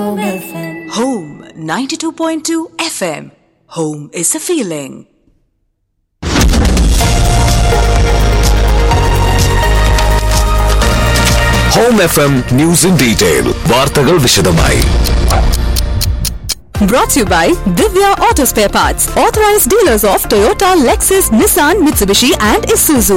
Home FM. Home 92.2 FM. Home is a feeling. Home F M news in detail വാർത്തകൾ വിശദമായി Brought to you by Divya Auto Spare Parts, authorized dealers of Toyota, Lexus, Nissan, Mitsubishi, and Isuzu.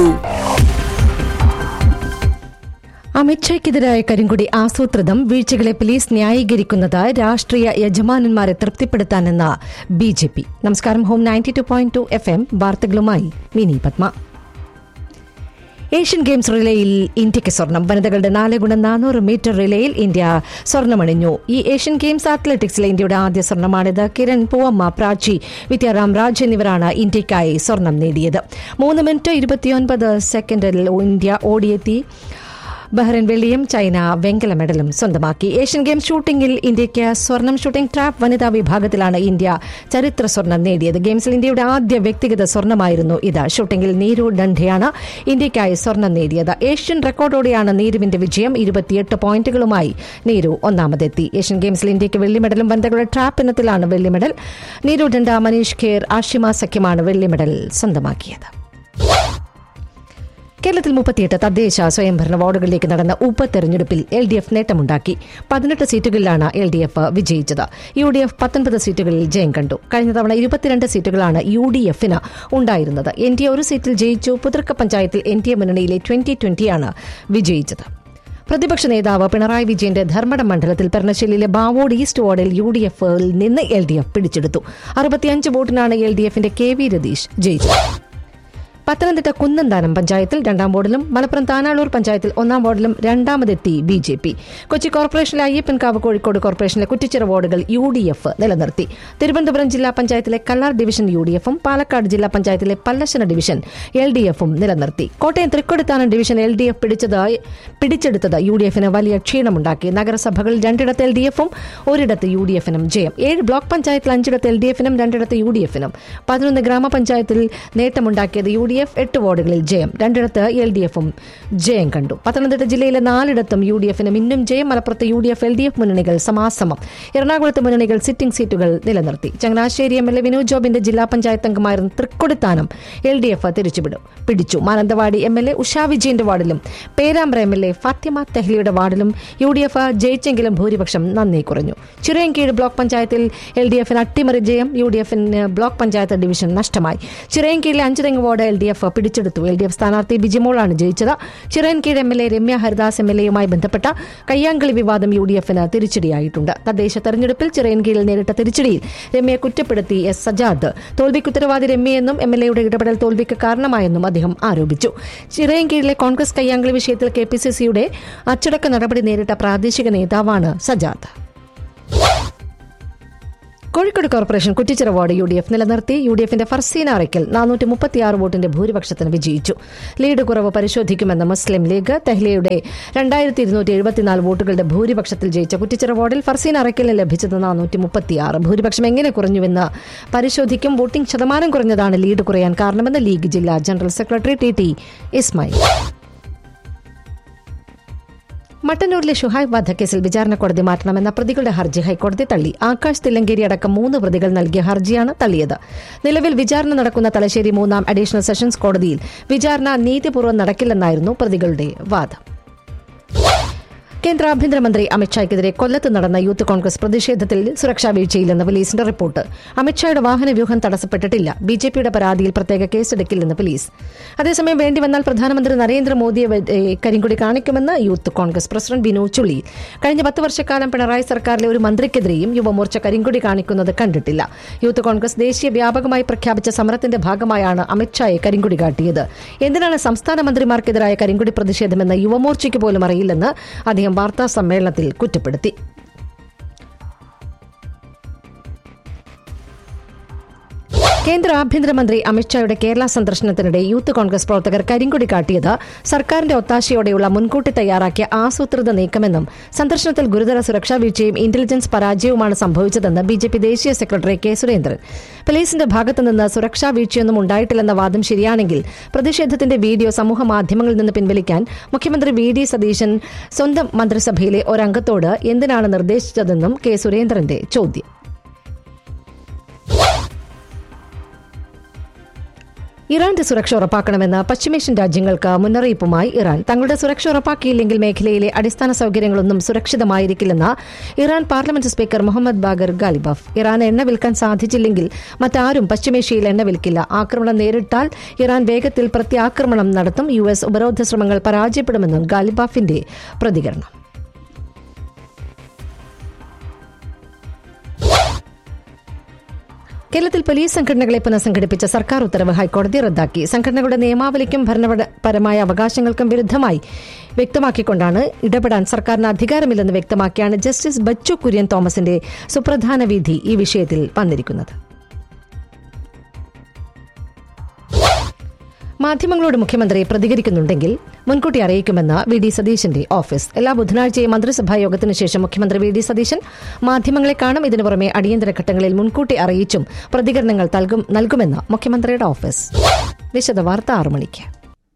അമിത്ഷയ്ക്കെതിരായ കരിങ്കുടി ആസൂത്രിതം വീഴ്ചകളെ police ന്യായീകരിക്കുന്നത് രാഷ്ട്രീയ യജമാനന്മാരെ തൃപ്തിപ്പെടുത്താനെന്ന് ബി ജെ പി നമസ്കാരം home ninety two point two F M വാർത്തകളുമായി മിനി പത്മ ഏഷ്യൻ ഗെയിംസ് റിലേയിൽ ഇന്ത്യയ്ക്ക് സ്വർണം വനിതകളുടെ നാല് ഗുണം നാനൂറ് മീറ്റർ റിലേയിൽ ഇന്ത്യ സ്വർണമണിഞ്ഞു ഈ ഏഷ്യൻ ഗെയിംസ് അത്ലറ്റിക്സിലെ ഇന്ത്യയുടെ ആദ്യ സ്വർണമാണിത് കിരൺ പൂവമ്മ പ്രാചി വിദ്യാറാം രാജ് എന്നിവരാണ് ഇന്ത്യയ്ക്കായി സ്വർണം നേടിയത് മൂന്ന് മിനിറ്റ് ഇരുപത്തിയൊൻപത് സെക്കൻഡിൽ ഇന്ത്യ ഓടിയെത്തി ബഹ്റൈൻ വെള്ളിയും ചൈന വെങ്കല മെഡലും സ്വന്തമാക്കി ഏഷ്യൻ ഗെയിംസ് ഷൂട്ടിംഗിൽ ഇന്ത്യയ്ക്ക് സ്വർണം ഷൂട്ടിംഗ് ട്രാപ്പ് വനിതാ വിഭാഗത്തിലാണ് ഇന്ത്യ ചരിത്ര സ്വർണം നേടിയത് ഗെയിംസിൽ ഇന്ത്യയുടെ ആദ്യ വ്യക്തിഗത സ്വർണമായിരുന്നു ഇത് ഷൂട്ടിംഗിൽ നീരു ഡണ്ഡയാണ് ഇന്ത്യയ്ക്കായി സ്വർണം നേടിയത് ഏഷ്യൻ റെക്കോർഡോടെയാണ് നീരുവിന്റെ വിജയം ഇരുപത്തിയെട്ട് പോയിന്റുകളുമായി നീരു ഒന്നാമതെത്തി ഏഷ്യൻ ഗെയിംസിൽ ഇന്ത്യയ്ക്ക് വെള്ളി മെഡലും വനിതകളുടെ ട്രാപ്പ് ഇനത്തിലാണ് വെള്ളി മെഡൽ നീരു ഡണ്ട മനീഷ് ഖേർ ആഷിമ സഖ്യമാണ് വെള്ളി മെഡൽ സ്വന്തമാക്കിയത് കേരളത്തിൽ മുപ്പത്തിയെട്ട് തദ്ദേശ സ്വയംഭരണ വാർഡുകളിലേക്ക് നടന്ന ഉപതെരഞ്ഞെടുപ്പിൽ എൽ ഡി എഫ് നേട്ടമുണ്ടാക്കി പതിനെട്ട് സീറ്റുകളിലാണ് എൽ ഡി എഫ് വിജയിച്ചത് യു ഡി എഫ് പത്തൊൻപത് സീറ്റുകളിൽ ജയം കണ്ടു കഴിഞ്ഞ തവണ ഇരുപത്തിരണ്ട് സീറ്റുകളാണ് യു ഡി എഫിന് ഉണ്ടായിരുന്നത് എൻ ഡി എ ഒരു സീറ്റിൽ ജയിച്ചു പുതർക്ക പഞ്ചായത്തിൽ എൻ ഡി എ മുന്നണിയിലെ ട്വന്റി ട്വന്റിയാണ് വിജയിച്ചത് പ്രതിപക്ഷ നേതാവ് പിണറായി വിജയന്റെ ധർമ്മടം മണ്ഡലത്തിൽ പെർണശ്ശേരിയിലെ ബാവോഡ് ഈസ്റ്റ് വാർഡിൽ യു ഡി എഫിൽ നിന്ന് എൽ ഡി എഫ് പിടിച്ചെടുത്തു അറുപത്തിയഞ്ച് വോട്ടിനാണ് എൽ ഡി എഫിന്റെ കെ വി രതീഷ് ജയിച്ചത് പത്തനംതിട്ട കുന്നന്താനം പഞ്ചായത്തിൽ രണ്ടാം വാർഡിലും മലപ്പുറം താനാളൂർ പഞ്ചായത്തിൽ ഒന്നാം വാർഡിലും രണ്ടാമതെത്തി ബി ജെ പി കൊച്ചി കോർപ്പറേഷനിലെ അയ്യപ്പൻകാവ് കോഴിക്കോട് കോർപ്പറേഷനിലെ കുറ്റിച്ചിറ വാർഡുകൾ യു ഡി എഫ് നിലനിർത്തി തിരുവനന്തപുരം ജില്ലാ പഞ്ചായത്തിലെ കല്ലാർ ഡിവിഷൻ യു ഡി എഫും പാലക്കാട് ജില്ലാ പഞ്ചായത്തിലെ പല്ലശ്ശന ഡിവിഷൻ എൽ ഡി എഫും നിലനിർത്തി Kottayam Thrikkodithanam division L D F പിടിച്ചത് പിടിച്ചെടുത്തത് യു ഡി എഫിന് വലിയ ക്ഷീണമുണ്ടാക്കി നഗരസഭകളിൽ രണ്ടിടത്ത് എൽ ഡി എഫും ഒരിടത്ത് യു ഡി എഫിനും ജയം ഏഴ് ബ്ലോക്ക് പഞ്ചായത്തിൽ അഞ്ചിടത്ത് എൽ ഡി എഫിനും രണ്ടിടത്ത് യു ഡി എഫിനും പതിനൊന്ന് ഗ്രാമപഞ്ചായത്തിൽ നേട്ടമുണ്ടാക്കിയത് യു ഡി എഫ് എട്ട് വാർഡുകളിൽ ജയം രണ്ടിടത്ത് എൽ ഡി എഫും ജയം കണ്ടു പത്തനംതിട്ട ജില്ലയിലെ നാലിടത്തും യു ഡി എഫിനും ഇന്നും ജയം മലപ്പുറത്ത് U D F L D F മുന്നണികൾ സമാസമം എറണാകുളത്ത് മുന്നണികൾ സിറ്റിംഗ് സീറ്റുകൾ നിലനിർത്തി Changanassery M L A Vinod ജോബിന്റെ ജില്ലാ പഞ്ചായത്ത് അംഗമായിരുന്ന തൃക്കൊടിത്താനം എൽ ഡി എഫ് തിരിച്ചുവിടും പിടിച്ചു Mananthavady M L A Usha വിജയന്റെ വാർഡിലും Perambra M L A Fathima തെഹ്ലിയുടെ വാർഡിലും യു ഡി എഫ് ജയിച്ചെങ്കിലും ഭൂരിപക്ഷം നന്ദി കുറഞ്ഞു ചിറയൻകീഴ് ബ്ലോക്ക് പഞ്ചായത്തിൽ എൽ ഡി എഫിന് അട്ടിമറി ജയം യു ഡി എഫിന് ബ്ലോക്ക് പഞ്ചായത്ത് ഡിവിഷൻ നഷ്ടമായി ചിറയൻകീഴിലെ Anchuthengu ward L D F പിടിച്ചെടുത്തു എൽ ഡി എഫ് സ്ഥാനാർത്ഥി ബിജിമോളാണ് ജയിച്ചത് Chirayinkeezhu M L A Ramya Haridas M L എയുമായി ബന്ധപ്പെട്ട കയ്യാങ്കളി വിവാദം യു ഡി എഫിന് തിരിച്ചടിയായിട്ടുണ്ട് തദ്ദേശ തെരഞ്ഞെടുപ്പിൽ ചിറയൻകീഴിൽ നേരിട്ട തിരിച്ചടിയിൽ രമ്യയെ കുറ്റപ്പെടുത്തി എസ് സജാദ് തോൽവിക്ക് ഉത്തരവാദി രമ്യയെന്നും എം എൽ എയുടെ ഇടപെടൽ തോൽവിക്ക് കാരണമായെന്നും അദ്ദേഹം ആരോപിച്ചു ചിറയൻകീഴിലെ കോൺഗ്രസ് കയ്യാങ്കളി വിഷയത്തിൽ കെ പി സി സിയുടെ അച്ചടക്ക നടപടി നേരിട്ട പ്രാദേശിക നേതാവാണ് Sajad Kozhikode corporation Kuttichira ward U D F നിലനിർത്തി യു ഡി എഫിന്റെ ഫർസീന അറയ്ക്കൽ നാനൂറ്റി മുപ്പത്തിയാറ് വോട്ടിന്റെ ഭൂരിപക്ഷത്തിന് വിജയിച്ചു ലീഡ് കുറവ് പരിശോധിക്കുമെന്ന് മുസ്ലിം ലീഗ് തെഹ്ലിയുടെ രണ്ടായിരത്തി ഇരുന്നൂറ്റി എഴുപത്തിനാല് വോട്ടുകളുടെ ഭൂരിപക്ഷത്തിൽ ജയിച്ച കുറ്റിച്ചിറ വാർഡിൽ ഫർസീന അറയ്ക്കലിന് ലഭിച്ചത് നാനൂറ്റി മുപ്പത്തിയാറ് ഭൂരിപക്ഷം എങ്ങനെ കുറഞ്ഞുവെന്ന് പരിശോധിക്കും വോട്ടിംഗ് ശതമാനം കുറഞ്ഞതാണ് ലീഡ് കുറയാൻ കാരണമെന്ന് ലീഗ് ജില്ലാ general secretary T T Ismail മട്ടന്നൂരിലെ ഷുഹൈബ് വധക്കേസിൽ വിചാരണ കോടതി മാറ്റണമെന്ന പ്രതികളുടെ ഹർജി ഹൈക്കോടതി തള്ളി ആകാശ് തില്ലങ്കേരി അടക്കം മൂന്ന് പ്രതികൾ നൽകിയ ഹർജിയാണ് തള്ളിയത് നിലവിൽ വിചാരണ നടക്കുന്ന തലശ്ശേരി മൂന്നാം അഡീഷണൽ സെഷൻസ് കോടതിയിൽ വിചാരണ നീതിപൂർവ്വം നടക്കില്ലെന്നായിരുന്നു പ്രതികളുടെ വാദം കേന്ദ്ര ആഭ്യന്തരമന്ത്രി അമിത്ഷായ്ക്കെതിരെ കൊല്ലത്ത് നടന്ന യൂത്ത് കോൺഗ്രസ് പ്രതിഷേധത്തിൽ സുരക്ഷാ വീഴ്ചയില്ലെന്ന് പോലീസിന്റെ റിപ്പോർട്ട് അമിത്ഷായുടെ വാഹന വ്യൂഹം തടസ്സപ്പെട്ടിട്ടില്ല ബി ജെ പിയുടെ പരാതിയിൽ പ്രത്യേക കേസെടുക്കില്ലെന്ന് പോലീസ് അതേസമയം വേണ്ടിവന്നാൽ പ്രധാനമന്ത്രി നരേന്ദ്രമോദിയെ വ- ഏ, കരിങ്കൊടി കാണിക്കുമെന്ന് youth Congress president Vinod Chulli കഴിഞ്ഞ പത്ത് വർഷക്കാലം പിണറായി സർക്കാരിലെ ഒരു മന്ത്രിക്കെതിരെയും യുവമോർച്ച കരിങ്കൊടി കാണിക്കുന്നത് കണ്ടിട്ടില്ല യൂത്ത് കോൺഗ്രസ് ദേശീയ വ്യാപകമായി പ്രഖ്യാപിച്ച സമരത്തിന്റെ ഭാഗമായാണ് അമിത്ഷായെ കരിങ്കൊടി കാട്ടിയത് എന്തിനാണ് സംസ്ഥാന മന്ത്രിമാർക്കെതിരായ കരിങ്കൊടി പ്രതിഷേധമെന്ന് യുവമോർച്ചയ്ക്ക് പോലും അറിയില്ലെന്ന് അദ്ദേഹം വാർത്താ സമ്മേളനത്തിൽ കുറ്റപ്പെടുത്തി കേന്ദ്ര ആഭ്യന്തരമന്ത്രി അമിത്ഷായുടെ കേരള സന്ദർശനത്തിനിടെ യൂത്ത് കോൺഗ്രസ് പ്രവർത്തകർ കരിങ്കൊടി കാട്ടിയത് സർക്കാരിന്റെ ഒത്താശയോടെയുള്ള മുൻകൂട്ടി തയ്യാറാക്കിയ ആസൂത്രിത നീക്കമെന്നും സന്ദർശനത്തിൽ ഗുരുതര സുരക്ഷാ വീഴ്ചയും ഇന്റലിജൻസ് പരാജയവുമാണ് സംഭവിച്ചതെന്ന് ബി ജെ പി ദേശീയ സെക്രട്ടറി കെ സുരേന്ദ്രൻ പോലീസിന്റെ ഭാഗത്തുനിന്ന് സുരക്ഷാ വീഴ്ചയൊന്നും ഉണ്ടായിട്ടില്ലെന്ന വാദം ശരിയാണെങ്കിൽ പ്രതിഷേധത്തിന്റെ വീഡിയോ സമൂഹ മാധ്യമങ്ങളിൽ നിന്ന് പിൻവലിക്കാൻ മുഖ്യമന്ത്രി വി ഡി സതീശൻ സ്വന്തം മന്ത്രിസഭയിലെ ഒരംഗത്തോട് എന്തിനാണ് നിർദ്ദേശിച്ചതെന്നും കെ സുരേന്ദ്രന്റെ ചോദ്യം ഇറാന്റെ സുരക്ഷ ഉറപ്പാക്കണമെന്ന് പശ്ചിമേഷ്യൻ രാജ്യങ്ങൾക്ക് മുന്നറിയിപ്പുമായി ഇറാൻ തങ്ങളുടെ സുരക്ഷ ഉറപ്പാക്കിയില്ലെങ്കിൽ മേഖലയിലെ അടിസ്ഥാന സൌകര്യങ്ങളൊന്നും സുരക്ഷിതമായിരിക്കില്ലെന്ന് Iran parliament speaker Muhammad Bagher Ghalibaf Iran എണ്ണ വിൽക്കാൻ സാധിച്ചില്ലെങ്കിൽ മറ്റാരും പശ്ചിമേഷ്യയിൽ എണ്ണ വിൽക്കില്ല ആക്രമണം നേരിട്ടാൽ ഇറാൻ വേഗത്തിൽ പ്രത്യാക്രമണം നടത്തും യു എസ് ഉപരോധ ശ്രമങ്ങൾ പരാജയപ്പെടുമെന്നും ഗാലിബാഫിന്റെ പ്രതികരണം കേരളത്തിൽ പോലീസ് സംഘടനകളെ പുനഃസംഘടിപ്പിച്ച സർക്കാർ ഉത്തരവ് ഹൈക്കോടതി റദ്ദാക്കി സംഘടനകളുടെ നിയമാവലിക്കും ഭരണപരമായ അവകാശങ്ങൾക്കും വിരുദ്ധമായി വ്യക്തമാക്കിക്കൊണ്ടാണ് ഇടപെടാൻ സർക്കാരിന് അധികാരമില്ലെന്ന് വ്യക്തമാക്കിയാണ് ജസ്റ്റിസ് ബച്ചു കുര്യൻ തോമസിന്റെ സുപ്രധാന വിധി ഈ വിഷയത്തിൽ വന്നിരിക്കുന്നത് മാധ്യമങ്ങളോട് മുഖ്യമന്ത്രി പ്രതികരിക്കുന്നുണ്ടെങ്കിൽ മുൻകൂട്ടി അറിയിക്കുമെന്ന് വി ഡി സതീശന്റെ ഓഫീസ് എല്ലാ ബുധനാഴ്ചയും മന്ത്രിസഭാ യോഗത്തിന് ശേഷം മുഖ്യമന്ത്രി വി ഡി സതീശൻ മാധ്യമങ്ങളെ കാണും ഇതിനു പുറമെ അടിയന്തര ഘട്ടങ്ങളിൽ മുൻകൂട്ടി അറിയിച്ചും പ്രതികരണങ്ങൾ നൽകും നൽകുമെന്ന് മുഖ്യമന്ത്രിയുടെ ഓഫീസ് വിശദവാർത്ത ആറു മണിക്ക്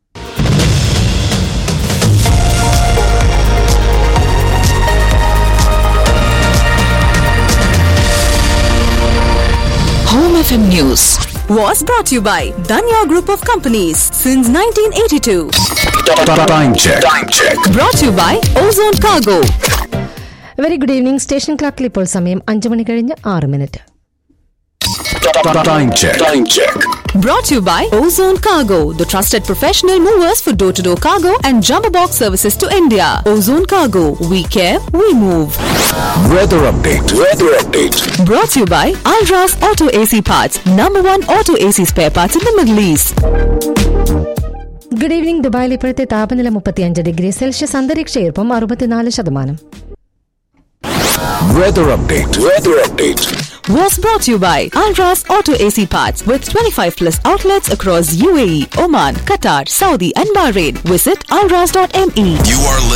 Home FM News was brought to you by Danya Group of Companies since 1982. Time check. Time check. Brought to you by Ozone Cargo. Very good evening station ക്ലാക്കിൽ ഇപ്പോൾ സമയം അഞ്ചു മണി കഴിഞ്ഞ് ആറ് minute Time check. Time check. Brought to you by Ozone Cargo, the trusted professional movers for door to door cargo and jumbo box services to India. Ozone Cargo, we care, we move. Weather update. Weather update. Brought to you by Alras Auto AC Parts, number one auto AC spare parts in the Middle East. Good evening ദുബായിൽ ഇപ്പോഴത്തെ താപനില മുപ്പത്തിയഞ്ച് degree Celsius അന്തരീക്ഷ ഈർപ്പം അറുപത്തിനാല് ശതമാനം Weather update. Weather update. Was brought to you by Alras Auto AC Parts with 25 plus outlets across UAE, Oman, Qatar, Saudi, and Bahrain. Visit alras.me. You are